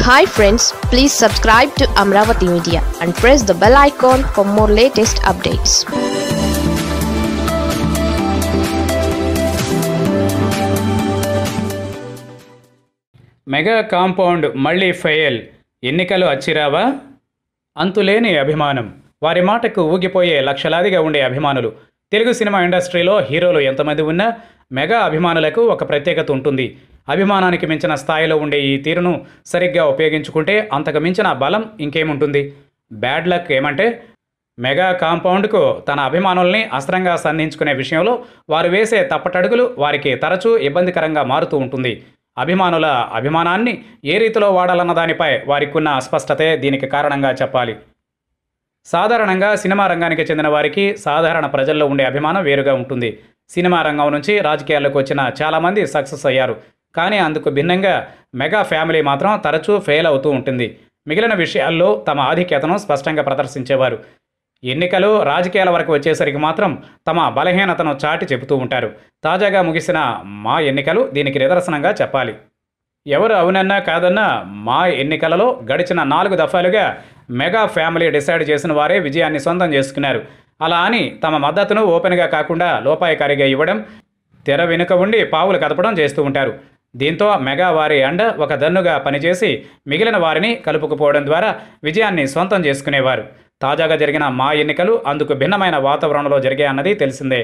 hi friends please subscribe to Amaravati media and press the bell icon for more latest updates mega compound మళ్ళీ fail ఎన్నికలు అచ్చిరావా అంతులేని అభిమానం వారి మాటకు ఊగిపోయే లక్షలాదిగా ఉండే అభిమానులు తెలుగు సినిమా ఇండస్ట్రీలో హీరోలు ఎంతమంది ఉన్నా మెగా అభిమానులకు ఒక ప్రత్యేకత ఉంటుంది అభిమానానికి మించిన స్థాయిలో ఉండే ఈ తీరును సరిగ్గా ఉపయోగించుకుంటే అంతకు మించిన బలం ఇంకేముంటుంది బ్యాడ్ లక్ ఏమంటే మెగా కాంపౌండ్కు తన అభిమానుల్ని అస్త్రంగా సంధించుకునే విషయంలో వారు వేసే తప్పటడుగులు వారికి తరచూ ఇబ్బందికరంగా మారుతూ ఉంటుంది అభిమానుల అభిమానాన్ని ఏ రీతిలో వాడాలన్న దానిపై వారికున్న అస్పష్టతే దీనికి కారణంగా చెప్పాలి సాధారణంగా సినిమా రంగానికి చెందిన వారికి సాధారణ ప్రజల్లో ఉండే అభిమానం వేరుగా ఉంటుంది సినిమా రంగం నుంచి రాజకీయాల్లోకి వచ్చిన చాలామంది సక్సెస్ అయ్యారు కానీ అందుకు భిన్నంగా మెగా ఫ్యామిలీ మాత్రం తరచూ ఫెయిల్ అవుతూ ఉంటుంది మిగిలిన విషయాల్లో తమ ఆధిక్యతను స్పష్టంగా ప్రదర్శించేవారు ఎన్నికలు రాజకీయాల వరకు వచ్చేసరికి మాత్రం తమ బలహీనతను చాటి చెబుతూ ఉంటారు తాజాగా ముగిసిన మా ఎన్నికలు దీనికి నిదర్శనంగా చెప్పాలి ఎవరు అవునన్నా కాదన్నా మా ఎన్నికలలో గడిచిన నాలుగు దఫాలుగా మెగా ఫ్యామిలీ డిసైడ్ చేసిన వారే విజయాన్ని సొంతం చేసుకున్నారు అలా అని తమ మద్దతును ఓపెన్గా కాకుండా లోపాయకారిగా ఇవ్వడం తెర వెనుక ఉండి పావులు కదపడం చేస్తూ ఉంటారు దీంతో మెగా వారి అండ ఒక దన్నుగా పనిచేసి మిగిలిన వారిని కలుపుకుపోవడం ద్వారా విజయాన్ని సొంతం చేసుకునేవారు తాజాగా జరిగిన మా ఎన్నికలు అందుకు భిన్నమైన వాతావరణంలో జరిగాయన్నది తెలిసిందే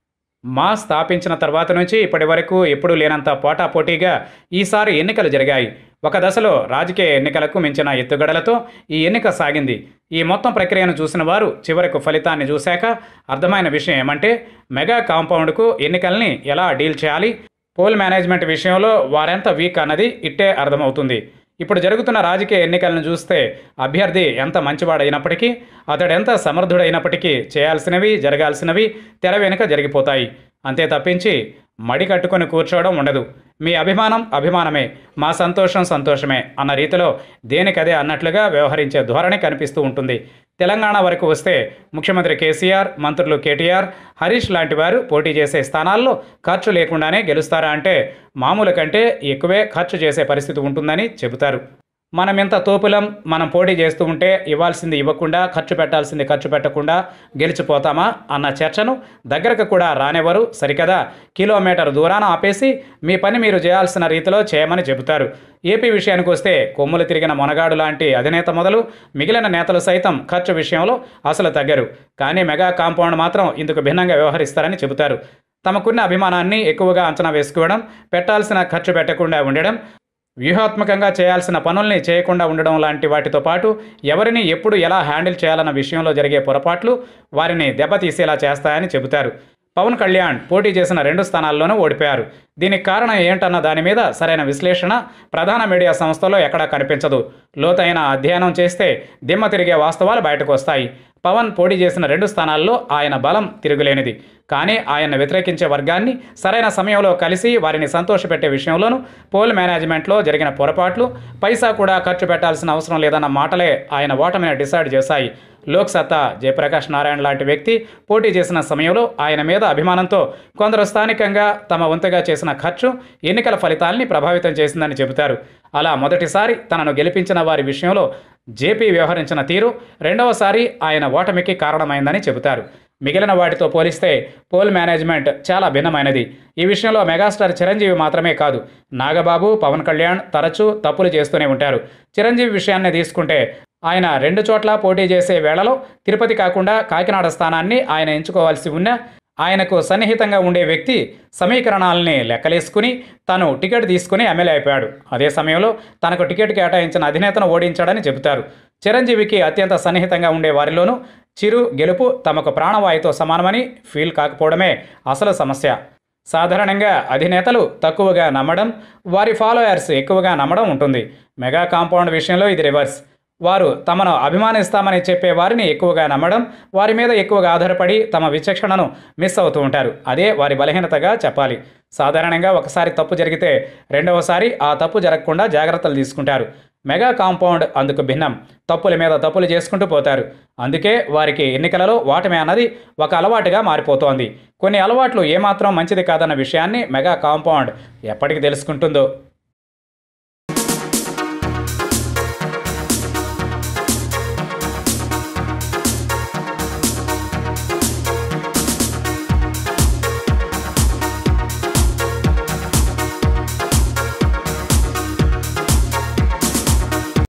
మా స్థాపించిన తర్వాత నుంచి ఇప్పటి వరకు ఎప్పుడూ లేనంత పోటాపోటీగా ఈసారి ఎన్నికలు జరిగాయి ఒక దశలో రాజకీయ ఎన్నికలకు మించిన ఎత్తుగడలతో ఈ ఎన్నిక సాగింది ఈ మొత్తం ప్రక్రియను చూసిన వారు చివరకు ఫలితాన్ని చూశాక అర్థమైన విషయం ఏమంటే మెగా కాంపౌండ్కు ఎన్నికల్ని ఎలా డీల్ చేయాలి పోల్ మేనేజ్మెంట్ విషయంలో వారెంత వీక్ అన్నది ఇట్టే అర్థమవుతుంది ఇప్పుడు జరుగుతున్న రాజకీయ ఎన్నికలను చూస్తే అభ్యర్థి ఎంత మంచివాడైనప్పటికీ అతడెంత సమర్థుడైనప్పటికీ చేయాల్సినవి జరగాల్సినవి తెర వెనుక జరిగిపోతాయి అంతే తప్పించి మడి కట్టుకొని కూర్చోవడం ఉండదు మీ అభిమానం అభిమానమే మా సంతోషం సంతోషమే అన్న రీతిలో దేనికదే అన్నట్లుగా వ్యవహరించే ధోరణి కనిపిస్తూ ఉంటుంది తెలంగాణ వరకు వస్తే ముఖ్యమంత్రి కేసీఆర్ మంత్రులు కేటీఆర్ హరీష్ లాంటి వారు పోటీ చేసే స్థానాల్లో ఖర్చు లేకుండానే గెలుస్తారా అంటే మామూలు కంటే ఎక్కువే ఖర్చు చేసే పరిస్థితి ఉంటుందని చెబుతారు మనం ఎంత తోపులం మనం పోటీ చేస్తూ ఉంటే ఇవ్వాల్సింది ఇవ్వకుండా ఖర్చు పెట్టాల్సింది ఖర్చు పెట్టకుండా గెలిచిపోతామా అన్న చర్చను దగ్గరకు కూడా రానివ్వరు సరికదా కిలోమీటర్ దూరాన ఆపేసి మీ పని మీరు చేయాల్సిన రీతిలో చేయమని చెబుతారు ఏపీ విషయానికి వస్తే కొమ్ములు తిరిగిన మొనగాడు లాంటి అధినేత మొదలు మిగిలిన నేతలు సైతం ఖర్చు విషయంలో అసలు తగ్గరు కానీ మెగా కాంపౌండ్ మాత్రం ఇందుకు భిన్నంగా వ్యవహరిస్తారని చెబుతారు తమకున్న అభిమానాన్ని ఎక్కువగా అంచనా వేసుకోవడం పెట్టాల్సిన ఖర్చు పెట్టకుండా ఉండడం వ్యూహాత్మకంగా చేయాల్సిన పనుల్ని చేయకుండా ఉండడం లాంటి వాటితో పాటు ఎవరిని ఎప్పుడు ఎలా హ్యాండిల్ చేయాలన్న విషయంలో జరిగే పొరపాట్లు వారిని దెబ్బతీసేలా చేస్తాయని చెబుతారు పవన్ కళ్యాణ్ పోటీ చేసిన రెండు స్థానాల్లోనూ ఓడిపోయారు దీనికి కారణం ఏంటన్న దాని మీద సరైన విశ్లేషణ ప్రధాన మీడియా సంస్థలో ఎక్కడా కనిపించదు లోతైన అధ్యయనం చేస్తే దిమ్మ తిరిగే వాస్తవాలు బయటకు వస్తాయి పవన్ పోటీ చేసిన రెండు స్థానాల్లో ఆయన బలం తిరుగులేనిది కానీ ఆయన వ్యతిరేకించే వర్గాన్ని సరైన సమయంలో కలిసి వారిని సంతోషపెట్టే విషయంలోనూ పోల్ మేనేజ్మెంట్లో జరిగిన పొరపాట్లు పైసా కూడా ఖర్చు పెట్టాల్సిన అవసరం లేదన్న మాటలే ఆయన ఓటమిని డిసైడ్ చేశాయి లోక్ సత్తా జయప్రకాష్ నారాయణ లాంటి వ్యక్తి పోటీ చేసిన సమయంలో ఆయన మీద అభిమానంతో కొందరు స్థానికంగా తమ వంతుగా చేసిన ఖర్చు ఎన్నికల ఫలితాల్ని ప్రభావితం చేసిందని చెబుతారు అలా మొదటిసారి తనను గెలిపించిన వారి విషయంలో జేపీ వ్యవహరించిన తీరు రెండవసారి ఆయన ఓటమికి కారణమైందని చెబుతారు మిగిలిన వాటితో పోలిస్తే పోల్ మేనేజ్మెంట్ చాలా భిన్నమైనది ఈ విషయంలో మెగాస్టార్ చిరంజీవి మాత్రమే కాదు నాగబాబు పవన్ కళ్యాణ్ తరచూ తప్పులు చేస్తూనే ఉంటారు చిరంజీవి విషయాన్ని తీసుకుంటే ఆయన రెండు చోట్ల పోటీ చేసే వేళలో తిరుపతి కాకుండా కాకినాడ స్థానాన్ని ఆయన ఎంచుకోవాల్సి ఉన్న ఆయనకు సన్నిహితంగా ఉండే వ్యక్తి సమీకరణాలని లెక్కలేసుకుని తను టికెట్ తీసుకుని ఎమ్మెల్యే అయిపోయాడు అదే సమయంలో తనకు టికెట్ కేటాయించిన అధినేతను ఓడించాడని చెబుతారు చిరంజీవికి అత్యంత సన్నిహితంగా ఉండే వారిలోనూ చిరు గెలుపు తమకు ప్రాణవాయుతో సమానమని ఫీల్ కాకపోవడమే అసలు సమస్య సాధారణంగా అధినేతలు తక్కువగా నమ్మడం వారి ఫాలోయర్స్ ఎక్కువగా నమ్మడం ఉంటుంది మెగా కాంపౌండ్ విషయంలో ఇది రివర్స్ వారు తమను అభిమానిస్తామని చెప్పే వారిని ఎక్కువగా నమ్మడం వారి మీద ఎక్కువగా ఆధారపడి తమ విచక్షణను మిస్ అవుతూ ఉంటారు అదే వారి బలహీనతగా చెప్పాలి సాధారణంగా ఒకసారి తప్పు జరిగితే రెండవసారి ఆ తప్పు జరగకుండా జాగ్రత్తలు తీసుకుంటారు మెగా కాంపౌండ్ అందుకు భిన్నం తప్పుల మీద తప్పులు చేసుకుంటూ పోతారు అందుకే వారికి ఎన్నికలలో ఓటమి అన్నది ఒక అలవాటుగా మారిపోతోంది కొన్ని అలవాట్లు ఏమాత్రం మంచిది కాదన్న విషయాన్ని మెగా కాంపౌండ్ ఎప్పటికి తెలుసుకుంటుందో